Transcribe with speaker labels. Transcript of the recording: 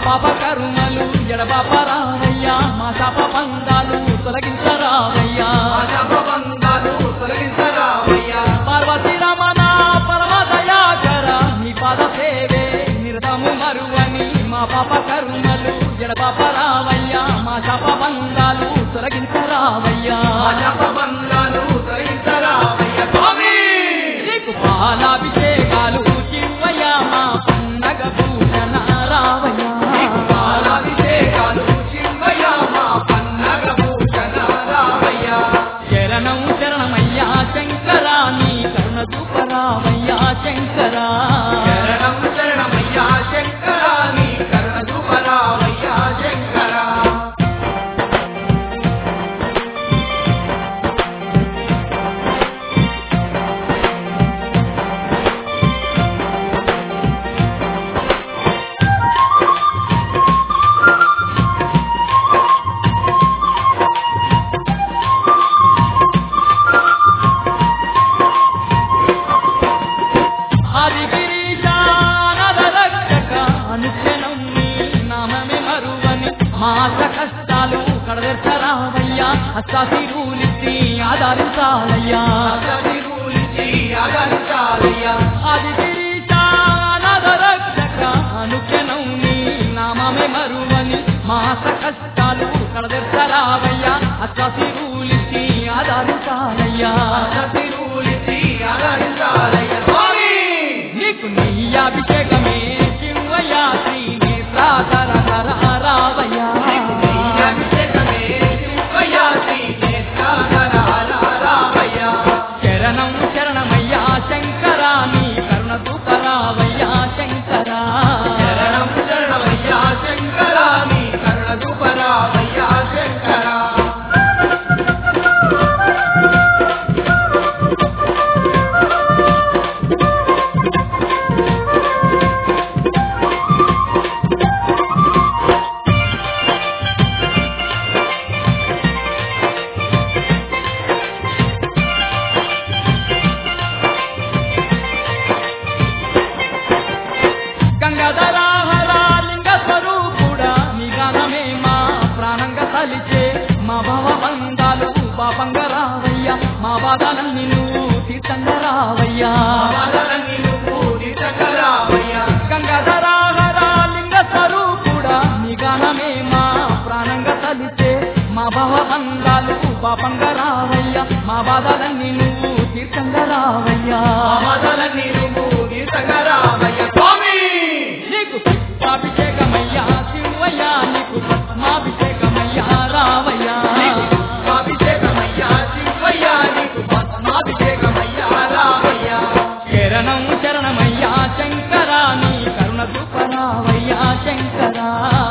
Speaker 1: పాప కరుణలు ఎడబాప రావయ్యా మా శాప బంధాలు తొలగించరావయ్యా
Speaker 2: బంధాలు తొలగించరావయ్యా
Speaker 1: పార్వతీ రమణ పరమ దయాకర నీ పాద సేవే నిరతము మరువని మా పాప కరుణలు ఎడబాప రావయ్యా మా శాప బంధాలు తొలగించరావయ్యా
Speaker 2: బంధాలు తొలగించరావయ్యా స్వామి
Speaker 1: నీకు పాలాభిషేకాలు శివయ్యా మా పండగ పూజన రావయ్యా
Speaker 2: పాలాభిషేకాలు శివయ్య మా పన్నగ పూజన రావయ్యా
Speaker 1: శరణం శరణమయ్యా శంకరా నీ కరుణ చూపరావయ్యా శంకరా
Speaker 2: శరణం శరణమయ్యా శంకర నీ కరుణ చూపరావయ్యా శంకర
Speaker 1: హరిగిరీశానదరక్షక అనుక్షణం నీ నామమే మరువని మాస కష్టాలు కడదెర్చరావయ్యా అష్టాశిరూలిచ్చి ఆధారించాలయ్యా
Speaker 2: ఆదరిరులిచి ఆదరించాలయ్యా
Speaker 1: హరిగిరీశానదరక్షక అనుక్షణం నీ నామమే మరువని మాస కష్టాలు కడదెర్చరావయ్యా అష్టాశిరూలిచ్చి ఆధారించాలయ్యా
Speaker 2: ఆదరిరులిచి ఆదరించాలయ్యా స్వామి
Speaker 1: నీకు నీ అభిషేకమే శివయ్యా శ్రీ నేత్రాధర రావయ్యా
Speaker 2: అభిషేకమే శివయ్య శ్రీ నేత్రాధరారావయ్యా
Speaker 1: శరణం శరణమయ్యా శంకరా నీ కరుణ దూపరావయ్యా శంకరా
Speaker 2: శరణం శరణమయ్యా శంకర నీ కరుణ చూపరావయ్యా శంకర
Speaker 1: గంగాధరాహరా లింగ స్వరూపుడా నీ గానమే మా ప్రాణంగా తలిచే మా భవ బంధాలు పాపంగా రావయ్యా మా బాధలన్నీ నువ్వు తీర్థంగా రావయ్యా
Speaker 2: బాధలన్నీ నువ్వు నిజంగరావయ్యా
Speaker 1: గంగాధరాహరా లింగ స్వరూపుడా నీ గానమే మా ప్రాణంగా తలిచే మా భవ బంధాలు పాపంగా రావయ్యా మా బాధలన్నీ నువ్వు తీర్థంగా రావయ్యా
Speaker 2: బాధలన్నీ నువ్వు నిజంగరావయ్యా స్వామి
Speaker 1: నీకు పుష్పాభిషేకమయ్యా శివయ్యా నీకు పద్మాభిషేకమయ్యా రావయ్యా
Speaker 2: అభిషేకమయ్యా శివయ్య నీకు పద్మాభిషేకమయ్యా రావయ్యా
Speaker 1: శరణం శరణమయ్యా శంకరా నీ కరుణ చూపరావయ్యా శంకరా